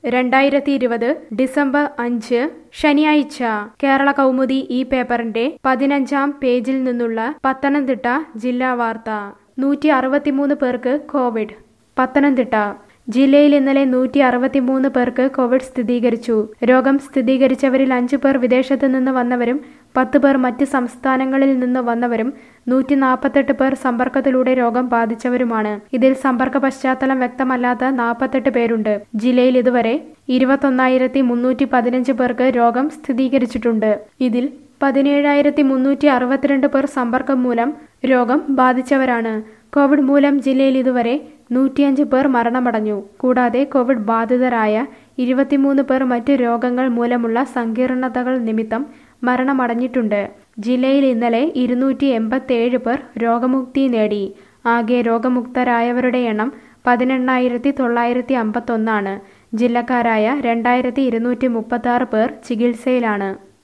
രണ്ടായിരത്തി ഇരുപത് ഡിസംബർ അഞ്ച് ശനിയാഴ്ച കേരള കൗമുദി ഈ പേപ്പറിന്റെ പതിനഞ്ചാം പേജിൽ നിന്നുള്ള പത്തനംതിട്ട ജില്ലാ വാർത്ത നൂറ്റി അറുപത്തിമൂന്ന് പേർക്ക് കോവിഡ് പത്തനംതിട്ട ജില്ലയിൽ ഇന്നലെ നൂറ്റി അറുപത്തിമൂന്ന് പേർക്ക് കോവിഡ് സ്ഥിരീകരിച്ചു രോഗം സ്ഥിരീകരിച്ചവരിൽ അഞ്ചു പേർ വിദേശത്ത് നിന്ന് വന്നവരും പത്ത് പേർ മറ്റ് സംസ്ഥാനങ്ങളിൽ നിന്ന് വന്നവരും നൂറ്റി നാൽപ്പത്തെട്ട് പേർ സമ്പർക്കത്തിലൂടെ രോഗം ബാധിച്ചവരുമാണ് ഇതിൽ സമ്പർക്ക പശ്ചാത്തലം വ്യക്തമല്ലാത്ത നാൽപ്പത്തെട്ട് പേരുണ്ട് ജില്ലയിൽ ഇതുവരെ ഇരുപത്തൊന്നായിരത്തി മുന്നൂറ്റി പതിനഞ്ച് പേർക്ക് രോഗം സ്ഥിരീകരിച്ചിട്ടുണ്ട് ഇതിൽ പതിനേഴായിരത്തി മുന്നൂറ്റി അറുപത്തിരണ്ട് പേർ സമ്പർക്കം മൂലം രോഗം ബാധിച്ചവരാണ് കോവിഡ് മൂലം ജില്ലയിൽ ഇതുവരെ നൂറ്റിയഞ്ച് പേർ മരണമടഞ്ഞു കൂടാതെ കോവിഡ് ബാധിതരായ ഇരുപത്തിമൂന്ന് പേർ മറ്റ് രോഗങ്ങൾ മൂലമുള്ള സങ്കീർണതകൾ നിമിത്തം മരണമടഞ്ഞിട്ടുണ്ട് ജില്ലയിൽ ഇന്നലെ ഇരുന്നൂറ്റി എൺപത്തേഴ് പേർ രോഗമുക്തി നേടി ആകെ രോഗമുക്തരായവരുടെ എണ്ണം പതിനെണ്ണായിരത്തി തൊള്ളായിരത്തി അമ്പത്തൊന്നാണ് ജില്ലക്കാരായ രണ്ടായിരത്തി ഇരുന്നൂറ്റി മുപ്പത്തി ആറ് പേർ ചികിത്സയിലാണ്